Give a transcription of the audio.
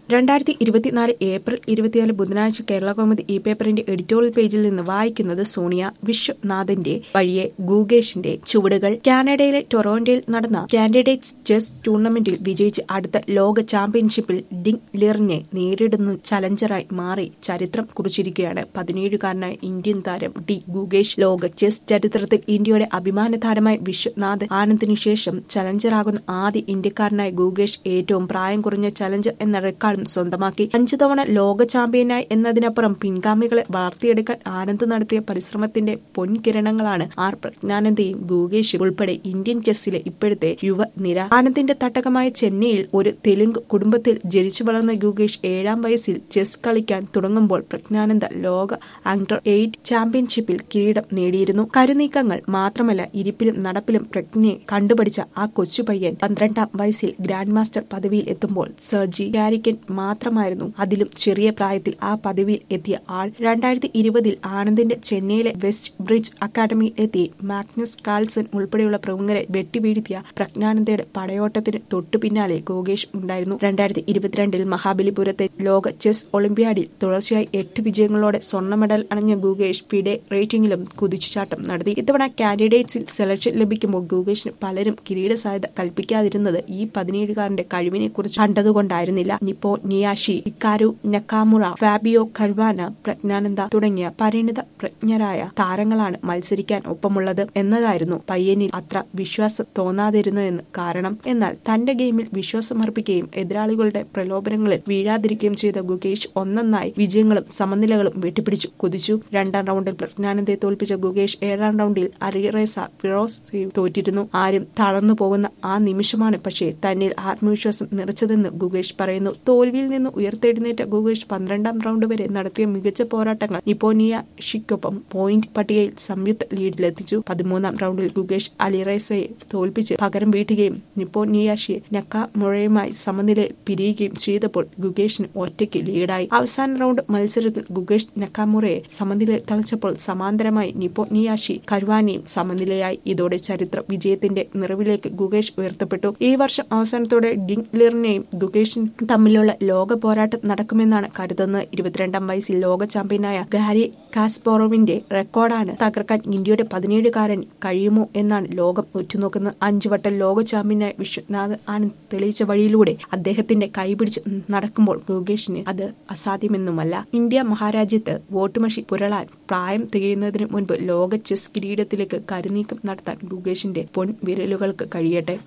രണ്ടായിരത്തി ഇരുപത്തിനാല് ഏപ്രിൽ ഇരുപത്തിനാല് ബുധനാഴ്ച കേരള കൗമുദി ഈ പേപ്പറിന്റെ എഡിറ്റോറിയൽ പേജിൽ നിന്ന് വായിക്കുന്നത് സോണിയ വിശ്വനാഥന്റെ വഴിയെ ഗൂഗേഷിന്റെ ചുവടുകൾ കാനഡയിലെ ടൊറോന്റോയിൽ നടന്ന കാൻഡിഡേറ്റ്സ് ചെസ് ടൂർണമെന്റിൽ വിജയിച്ച് അടുത്ത ലോക ചാമ്പ്യൻഷിപ്പിൽ ഡിങ് ലിറിനെ നേരിടുന്ന ചലഞ്ചറായി മാറി ചരിത്രം കുറിച്ചിരിക്കുകയാണ് പതിനേഴുകാരനായ ഇന്ത്യൻ താരം ഡി ഗുഗേഷ് ലോക ചെസ് ചരിത്രത്തിൽ ഇന്ത്യയുടെ അഭിമാന താരമായ വിശ്വനാഥ് ആനന്ദിനു ശേഷം ചലഞ്ചറാകുന്ന ആദ്യ ഇന്ത്യക്കാരനായ ഗുഗേഷ് ഏറ്റവും പ്രായം കുറഞ്ഞ ചലഞ്ചർ എന്ന റെക്കോർഡും സ്വന്തമാക്കി അഞ്ചു തവണ ലോക ചാമ്പ്യനായി എന്നതിനപ്പുറം പിൻഗാമികളെ വളർത്തിയെടുക്കാൻ ആനന്ദ് നടത്തിയ പരിശ്രമത്തിന്റെ പൊൻകിരണങ്ങളാണ് ആർ പ്രജ്ഞാനന്ദയും ഗുഗേഷും ഉൾപ്പെടെ ഇന്ത്യൻ ചെസ്സിലെ ഇപ്പോഴത്തെ യുവനിര ആനന്ദിന്റെ തട്ടകമായ ചെന്നൈയിൽ ഒരു തെലുങ്ക് കുടുംബത്തിൽ ജനിച്ചു വളർന്ന ഗുഗേഷ് ഏഴാം വയസ്സിൽ ചെസ് കളിക്കാൻ തുടങ്ങുമ്പോൾ പ്രജ്ഞാനന്ദ ലോക അണ്ടർ എയ്റ്റ് ചാമ്പ്യൻഷിപ്പിൽ കിരീടം നേടിയിരുന്നു കരുനീക്കങ്ങൾ മാത്രമല്ല ഇരിപ്പിലും നടപ്പിലും പ്രജ്ഞയെ കണ്ടുപഠിച്ച ആ കൊച്ചു പയ്യൻ പന്ത്രണ്ടാം വയസ്സിൽ ഗ്രാൻഡ് മാസ്റ്റർ പദവിയിൽ എത്തുമ്പോൾ സർജി ഗാരിക്കൻ മാത്രമായിരുന്നു അതിലും ചെറിയ പ്രായത്തിൽ ആ പദവിയിൽ എത്തിയ ആൾ രണ്ടായിരത്തി ഇരുപതിൽ ആനന്ദിന്റെ ചെന്നൈയിലെ വെസ്റ്റ് ബ്രിഡ്ജ് അക്കാദമിയിൽ എത്തി മാഗ്നസ് കാൾസൺ ഉൾപ്പെടെയുള്ള പ്രമുഖരെ വെട്ടിവീഴ്ത്തിയ പ്രജ്ഞാനന്ദയുടെ പടയോട്ടത്തിന് തൊട്ടു പിന്നാലെ ഗോഗേഷ് ഉണ്ടായിരുന്നു രണ്ടായിരത്തി ഇരുപത്തിരണ്ടിൽ മഹാബലിപുരത്തെ ലോക ചെസ് ഒളിമ്പ്യാഡിൽ തുടർച്ചയായി എട്ട് വിജയങ്ങളോടെ സ്വർണ്ണ മെഡൽ അണഞ്ഞ ഗുഗേഷ് ഫിഡെ റേറ്റിംഗിലും കുതിച്ചുചാട്ടം നടത്തി ഇത്തവണ കാൻഡിഡേറ്റ്സിൽ സെലക്ഷൻ ലഭിക്കുമ്പോൾ ഗുഗേഷിന് പലരും കിരീട സാധ്യത കൽപ്പിക്കാതിരുന്നത് ഈ പതിനേഴുകാരന്റെ കഴിവിനെ കുറിച്ച് കണ്ടതുകൊണ്ടായിരുന്നില്ല നിപ്പോ നിയാഷി ഇക്കാരു നക്കാമുറ ഫാബിയോ കർവാന പ്രജ്ഞാനന്ദ തുടങ്ങിയ പരിണിത പ്രജ്ഞരായ താരങ്ങളാണ് മത്സരിക്കാൻ ഒപ്പമുള്ളത് എന്നതായിരുന്നു പയ്യനിൽ അത്ര വിശ്വാസം തോന്നാതിരുന്നതെന്ന് കാരണം എന്നാൽ തന്റെ ഗെയിമിൽ വിശ്വാസമർപ്പിക്കുകയും എതിരാളികളുടെ പ്രലോഭനങ്ങളിൽ വീഴാതിരിക്കുകയും ചെയ്ത ഗുഗേഷ് ഒന്നൊന്നായി വിജയങ്ങളും സമനിലകളും വെട്ടിപ്പിടിച്ചു കുതിച്ചു രണ്ടാം റൗണ്ടിൽ പ്രജ്ഞാനന്ദയെ തോൽപ്പിച്ച ഗുഗേഷ് ഏഴാം റൗണ്ടിൽ അരിറേസ ഫിറോസ് തോറ്റിരുന്നു ആരും തളർന്നു പോകുന്ന ആ നിമിഷമാണ് പക്ഷേ തന്നിൽ ആത്മവിശ്വാസം നിറച്ചതെന്ന് ഗുഗേഷ് പറയുന്നു തോൽവിയിൽ നിന്ന് ഉയർത്തെഴുന്നേറ്റ ഗുഗേഷ് പന്ത്രണ്ടാം റൗണ്ട് വരെ നടത്തിയ മികച്ച പോരാട്ടങ്ങൾ നിപ്പോനിയ ഷിക്കൊപ്പം പോയിന്റ് പട്ടികയിൽ സംയുക്ത ലീഡിലെത്തിച്ചു പതിമൂന്നാം റൗണ്ടിൽ ഗുഗേഷ് അലിറേസയെ തോൽപ്പിച്ച് പകരം വീട്ടുകയും നിപ്പോനിയാഷിയെ നക്ക മുഴയുമായി സമനില പിരിയുകയും ചെയ്തപ്പോൾ ഗുഗേഷിന് ഒറ്റയ്ക്ക് ലീഡായി അവസാന റൗണ്ട് മത്സരത്തിൽ ഗുഗേഷ് നക്കാമുറയെ സമനില തളച്ചപ്പോൾ സമാന്തരമായി നിപ്പോനിയാഷി കരുവാനിയും സമനിലയായി ഇതോടെ ചരിത്ര വിജയത്തിന്റെ നിറവിലേക്ക് ഗുഗേഷ് ഉയർത്തപ്പെട്ടു ഈ വർഷം അവസാനത്തോടെ ഡിങ് ലിറിനെയും ഗുഗേഷിനും തമ്മിലുള്ള ലോക പോരാട്ടം നടക്കുമെന്നാണ് കരുതുന്നത് ഇരുപത്തിരണ്ടാം വയസ്സിൽ ലോക ചാമ്പ്യനായ ഗാരി കാസ്പോറോവിന്റെ റെക്കോർഡാണ് തകർക്കാൻ ഇന്ത്യയുടെ പതിനേഴുകാരൻ കഴിയുമോ എന്നാണ് ലോകം ഉറ്റുനോക്കുന്നത് അഞ്ചു വട്ടം ലോക ചാമ്പ്യനായ വിശ്വനാഥ് ആനന്ദ് തെളിയിച്ച വഴിയിലൂടെ അദ്ദേഹത്തിന്റെ കൈപിടിച്ച് നടക്കുമ്പോൾ ഗുഗേഷിന് അത് അസാധ്യമെന്നുമല്ല ഇന്ത്യ മഹാരാജ്യത്ത് വോട്ടുമഷി പുരളാൻ പ്രായം തികയുന്നതിന് മുൻപ് ലോക ചെസ് കിരീടത്തിലേക്ക് കരുനീക്കം നടത്താൻ ഗുഗേഷിന്റെ പൊൻ വിരലുകൾക്ക് കഴിയട്ടെ